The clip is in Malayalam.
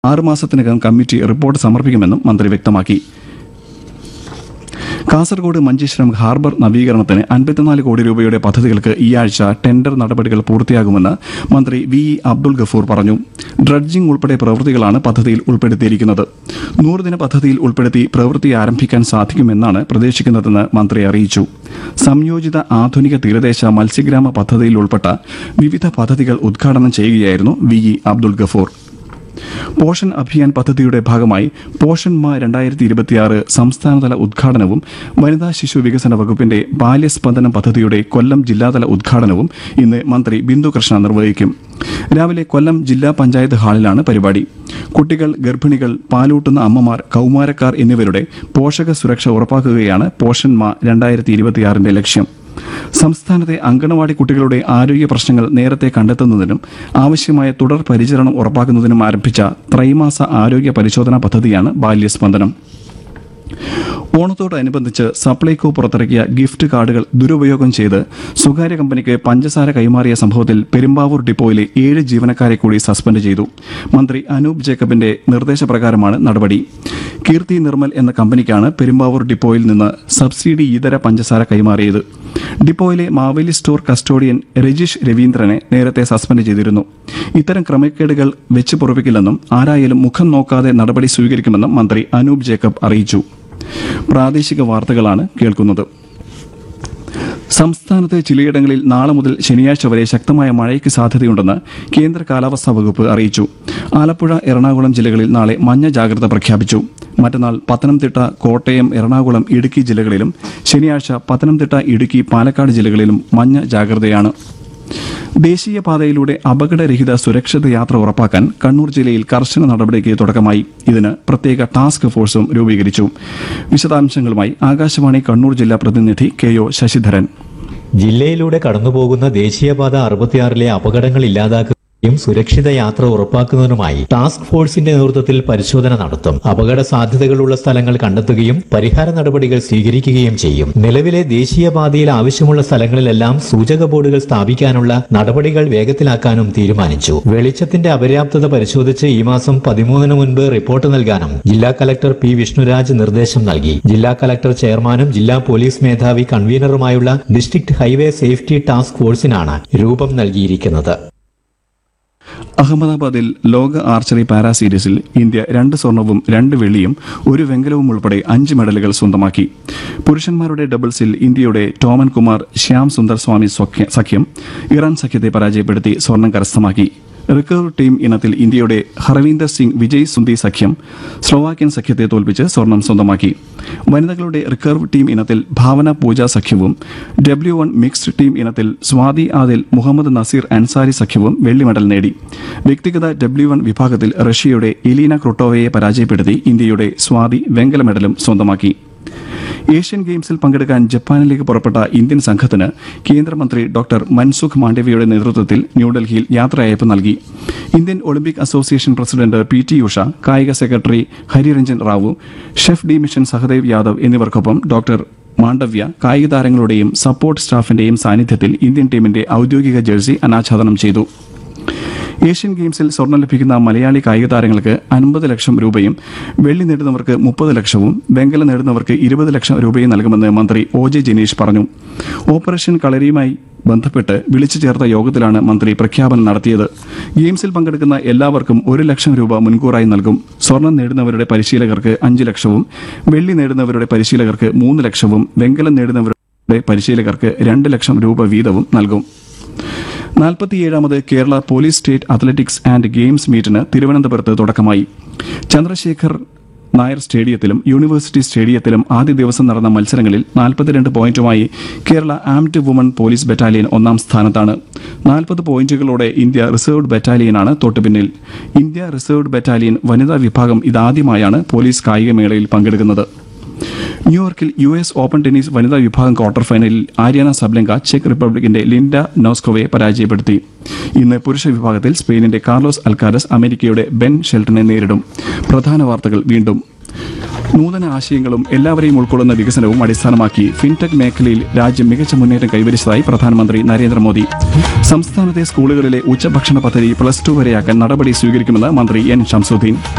ആറുമാസത്തിനകം കമ്മിറ്റി റിപ്പോർട്ട് സമർപ്പിക്കുമെന്നും മന്ത്രി വ്യക്തമാക്കി കാസർഗോഡ് മഞ്ചേശ്വരം ഹാർബർ നവീകരണത്തിന് അൻപത്തിനാല് കോടി രൂപയുടെ പദ്ധതികൾക്ക് ഈ ആഴ്ച ടെൻഡർ നടപടികൾ പൂർത്തിയാകുമെന്ന് മന്ത്രി വി ഇ അബ്ദുൾ ഗഫൂർ പറഞ്ഞു ഡ്രഡ്ജിംഗ് ഉൾപ്പെടെ പ്രവൃത്തികളാണ് പദ്ധതിയിൽ ഉൾപ്പെടുത്തിയിരിക്കുന്നത് നൂറുദിന പദ്ധതിയിൽ ഉൾപ്പെടുത്തി പ്രവൃത്തി ആരംഭിക്കാൻ സാധിക്കുമെന്നാണ് പ്രതീക്ഷിക്കുന്നതെന്ന് മന്ത്രി അറിയിച്ചു സംയോജിത ആധുനിക തീരദേശ മത്സ്യഗ്രാമ പദ്ധതിയിൽ ഉൾപ്പെട്ട വിവിധ പദ്ധതികൾ ഉദ്ഘാടനം ചെയ്യുകയായിരുന്നു വി ഇ അബ്ദുൾ ഗഫൂർ പോഷൻ അഭിയാൻ പദ്ധതിയുടെ ഭാഗമായി പോഷൻ മാ രണ്ടായിരത്തി ഇരുപത്തിയാറ് സംസ്ഥാനതല ഉദ്ഘാടനവും വനിതാ ശിശു വികസന വകുപ്പിന്റെ ബാല്യസ്പന്ദനം പദ്ധതിയുടെ കൊല്ലം ജില്ലാതല ഉദ്ഘാടനവും ഇന്ന് മന്ത്രി ബിന്ദു കൃഷ്ണ നിർവഹിക്കും രാവിലെ കൊല്ലം ജില്ലാ പഞ്ചായത്ത് ഹാളിലാണ് പരിപാടി കുട്ടികൾ ഗർഭിണികൾ പാലൂട്ടുന്ന അമ്മമാർ കൗമാരക്കാർ എന്നിവരുടെ പോഷക സുരക്ഷ ഉറപ്പാക്കുകയാണ് പോഷൻ മാ രണ്ടായിരത്തി ഇരുപത്തിയാറിന്റെ ലക്ഷ്യം സംസ്ഥാനത്തെ അങ്കണവാടി കുട്ടികളുടെ ആരോഗ്യ പ്രശ്നങ്ങൾ നേരത്തെ കണ്ടെത്തുന്നതിനും ആവശ്യമായ തുടർ പരിചരണം ഉറപ്പാക്കുന്നതിനും ആരംഭിച്ച ത്രൈമാസ ആരോഗ്യ പരിശോധനാ പദ്ധതിയാണ് ബാല്യസ്പന്ദനം ഓണത്തോടനുബന്ധിച്ച് സപ്ലൈകോ പുറത്തിറക്കിയ ഗിഫ്റ്റ് കാർഡുകൾ ദുരുപയോഗം ചെയ്ത് സ്വകാര്യ കമ്പനിക്ക് പഞ്ചസാര കൈമാറിയ സംഭവത്തിൽ പെരുമ്പാവൂർ ഡിപ്പോയിലെ ഏഴ് ജീവനക്കാരെ കൂടി സസ്പെൻഡ് ചെയ്തു മന്ത്രി അനൂപ് ജേക്കബിന്റെ നിർദ്ദേശപ്രകാരമാണ് നടപടി കീർത്തി നിർമ്മൽ എന്ന കമ്പനിക്കാണ് പെരുമ്പാവൂർ ഡിപ്പോയിൽ നിന്ന് സബ്സിഡി ഇതര പഞ്ചസാര കൈമാറിയത് ഡിപ്പോയിലെ മാവേലി സ്റ്റോർ കസ്റ്റോഡിയൻ രജീഷ് രവീന്ദ്രനെ നേരത്തെ സസ്പെൻഡ് ചെയ്തിരുന്നു ഇത്തരം ക്രമക്കേടുകൾ വെച്ച് പൊറപ്പിക്കില്ലെന്നും ആരായാലും മുഖം നോക്കാതെ നടപടി സ്വീകരിക്കുമെന്നും മന്ത്രി അനൂപ് ജേക്കബ് അറിയിച്ചു പ്രാദേശിക വാർത്തകളാണ് കേൾക്കുന്നത് സംസ്ഥാനത്ത് ചിലയിടങ്ങളിൽ നാളെ മുതൽ ശനിയാഴ്ച വരെ ശക്തമായ മഴയ്ക്ക് സാധ്യതയുണ്ടെന്ന് കേന്ദ്ര കാലാവസ്ഥാ വകുപ്പ് അറിയിച്ചു ആലപ്പുഴ എറണാകുളം ജില്ലകളിൽ നാളെ മഞ്ഞ ജാഗ്രത പ്രഖ്യാപിച്ചു മറ്റന്നാൾ പത്തനംതിട്ട കോട്ടയം എറണാകുളം ഇടുക്കി ജില്ലകളിലും ശനിയാഴ്ച പത്തനംതിട്ട ഇടുക്കി പാലക്കാട് ജില്ലകളിലും മഞ്ഞ ജാഗ്രതയാണ് ദേശീയപാതയിലൂടെ അപകടരഹിത സുരക്ഷിത യാത്ര ഉറപ്പാക്കാൻ കണ്ണൂർ ജില്ലയിൽ കർശന നടപടിക്ക് തുടക്കമായി ഇതിന് പ്രത്യേക ടാസ്ക് ഫോഴ്സും രൂപീകരിച്ചു വിശദാംശങ്ങളുമായി ആകാശവാണി കണ്ണൂർ ജില്ലാ പ്രതിനിധി കെ ഒ ശശിധരൻ ജില്ലയിലൂടെ കടന്നുപോകുന്ന ദേശീയപാത അറുപത്തിയാറിലെ അപകടങ്ങൾ ഇല്ലാതാക്കുകയും സുരക്ഷിത യാത്ര ഉറപ്പാക്കുന്നതിനുമായി ടാസ്ക് ഫോഴ്സിന്റെ നേതൃത്വത്തിൽ പരിശോധന നടത്തും അപകട സാധ്യതകളുള്ള സ്ഥലങ്ങൾ കണ്ടെത്തുകയും പരിഹാര നടപടികൾ സ്വീകരിക്കുകയും ചെയ്യും നിലവിലെ ദേശീയപാതയിൽ ആവശ്യമുള്ള സ്ഥലങ്ങളിലെല്ലാം സൂചക ബോർഡുകൾ സ്ഥാപിക്കാനുള്ള നടപടികൾ വേഗത്തിലാക്കാനും തീരുമാനിച്ചു വെളിച്ചത്തിന്റെ അപര്യാപ്തത പരിശോധിച്ച് ഈ മാസം പതിമൂന്നിന് മുൻപ് റിപ്പോർട്ട് നൽകാനും ജില്ലാ കലക്ടർ പി വിഷ്ണുരാജ് നിർദ്ദേശം നൽകി ജില്ലാ കലക്ടർ ചെയർമാനും ജില്ലാ പോലീസ് മേധാവി കൺവീനറുമായുള്ള ഡിസ്ട്രിക്ട് ഹൈവേ സേഫ്റ്റി ടാസ്ക് ഫോഴ്സിനാണ് രൂപം നൽകിയിരിക്കുന്നത് അഹമ്മദാബാദിൽ ലോക ആർച്ചറി പാരാ സീരീസിൽ ഇന്ത്യ രണ്ട് സ്വർണവും രണ്ട് വെള്ളിയും ഒരു വെങ്കലവും ഉൾപ്പെടെ അഞ്ച് മെഡലുകൾ സ്വന്തമാക്കി പുരുഷന്മാരുടെ ഡബിൾസിൽ ഇന്ത്യയുടെ ടോമൻ കുമാർ ശ്യാം സുന്ദർ സ്വാമി സഖ്യ- സഖ്യം ഇറാൻ സഖ്യത്തെ പരാജയപ്പെടുത്തി സ്വർണം കരസ്ഥമാക്കി റിക്കർവ് ടീം ഇനത്തിൽ ഇന്ത്യയുടെ ഹർവീന്ദർ സിംഗ് വിജയ് സുന്ദി സഖ്യം സ്ലോവാക്യൻ സഖ്യത്തെ തോൽപ്പിച്ച് സ്വർണം സ്വന്തമാക്കി വനിതകളുടെ റിക്കർവ് ടീം ഇനത്തിൽ ഭാവന പൂജ സഖ്യവും ഡബ്ല്യു വൺ മിക്സ്ഡ് ടീം ഇനത്തിൽ സ്വാതി ആദിൽ മുഹമ്മദ് നസീർ അൻസാരി സഖ്യവും വെള്ളി മെഡൽ നേടി വ്യക്തിഗത ഡബ്ല്യു വൺ വിഭാഗത്തിൽ റഷ്യയുടെ എലീന ക്രുട്ടോവയെ പരാജയപ്പെടുത്തി ഇന്ത്യയുടെ സ്വാതി വെങ്കല മെഡലും സ്വന്തമാക്കി ഏഷ്യൻ ഗെയിംസിൽ പങ്കെടുക്കാൻ ജപ്പാനിലേക്ക് പുറപ്പെട്ട ഇന്ത്യൻ സംഘത്തിന് കേന്ദ്രമന്ത്രി ഡോക്ടർ മൻസുഖ് മാണ്ഡവ്യയുടെ നേതൃത്വത്തിൽ ന്യൂഡൽഹിയിൽ യാത്രയയപ്പ് നൽകി Indian Olympic association president P T Usha കായിക secretary Hariranjan Rao chef de mission Sahadev Yadav എന്നിവർക്കൊപ്പം ഡോക്ടർ മാണ്ഡവ്യ കായിക താരങ്ങളുടെയും സപ്പോർട്ട് സ്റ്റാഫിന്റെയും സാന്നിധ്യത്തിൽ ഇന്ത്യൻ ടീമിന്റെ ഔദ്യോഗിക ജേഴ്സി അനാച്ഛാദനം ചെയ്തു ഏഷ്യൻ ഗെയിംസിൽ സ്വർണം ലഭിക്കുന്ന മലയാളി കായിക താരങ്ങൾക്ക് അൻപത് ലക്ഷം രൂപയും വെള്ളി നേടുന്നവർക്ക് മുപ്പത് ലക്ഷവും വെങ്കലം നേടുന്നവർക്ക് ഇരുപത് ലക്ഷം രൂപയും നൽകുമെന്ന് മന്ത്രി ഒ ജെ ജനീഷ് പറഞ്ഞു ഓപ്പറേഷൻ കളരിയുമായി ബന്ധപ്പെട്ട് വിളിച്ചു ചേർത്ത യോഗത്തിലാണ് മന്ത്രി പ്രഖ്യാപനം നടത്തിയത് ഗെയിംസിൽ പങ്കെടുക്കുന്ന എല്ലാവർക്കും ഒരു ലക്ഷം രൂപ മുൻകൂറായി നൽകും സ്വർണം നേടുന്നവരുടെ പരിശീലകർക്ക് അഞ്ച് ലക്ഷവും വെള്ളി നേടുന്നവരുടെ പരിശീലകർക്ക് മൂന്ന് ലക്ഷവും വെങ്കലം നേടുന്നവരുടെ പരിശീലകർക്ക് രണ്ട് ലക്ഷം രൂപ വീതവും നൽകും നാൽപ്പത്തിയേഴാമത് Kerala police state athletics and games മീറ്റിന് തിരുവനന്തപുരത്ത് തുടക്കമായി ചന്ദ്രശേഖർ നായർ സ്റ്റേഡിയത്തിലും യൂണിവേഴ്സിറ്റി സ്റ്റേഡിയത്തിലും ആദ്യ ദിവസം നടന്ന മത്സരങ്ങളിൽ നാൽപ്പത്തിരണ്ട് പോയിന്റുമായി Kerala armed woman police battalion ഒന്നാം സ്ഥാനത്താണ് നാൽപ്പത് പോയിന്റുകളോടെ ഇന്ത്യ റിസർവ്ഡ് ബറ്റാലിയനാണ് തൊട്ടുപിന്നിൽ ഇന്ത്യ റിസർവ്ഡ് ബറ്റാലിയൻ വനിതാ വിഭാഗം ഇതാദ്യമായാണ് പോലീസ് കായികമേളയിൽ പങ്കെടുക്കുന്നത് ന്യൂയോർക്കിൽ യു എസ് ഓപ്പൺ ടെന്നീസ് വനിതാ വിഭാഗം ക്വാർട്ടർ ഫൈനലിൽ ആര്യാന സബ്ലങ്ക ചെക്ക് റിപ്പബ്ലിക്കിന്റെ ലിൻഡ നോസ്കോവയെ പരാജയപ്പെടുത്തി ഇന്ന് പുരുഷ വിഭാഗത്തിൽ സ്പെയിനിന്റെ കാർലോസ് അൽക്കാരസ് അമേരിക്കയുടെ ബെൻ ഷെൽട്ടനെ നേരിടും പ്രധാന വാർത്തകൾ വീണ്ടും നൂതന ആശയങ്ങളും എല്ലാവരെയും ഉൾക്കൊള്ളുന്ന വികസനവും അടിസ്ഥാനമാക്കി ഫിൻടെക് മേഖലയിൽ രാജ്യം മികച്ച മുന്നേറ്റം കൈവരിച്ചതായി പ്രധാനമന്ത്രി നരേന്ദ്രമോദി സംസ്ഥാനത്തെ സ്കൂളുകളിലെ ഉച്ചഭക്ഷണ പദ്ധതി പ്ലസ് ടു വരെയാക്കാൻ നടപടി സ്വീകരിക്കുമെന്ന് മന്ത്രി എൻ ഷംസുദ്ദീൻ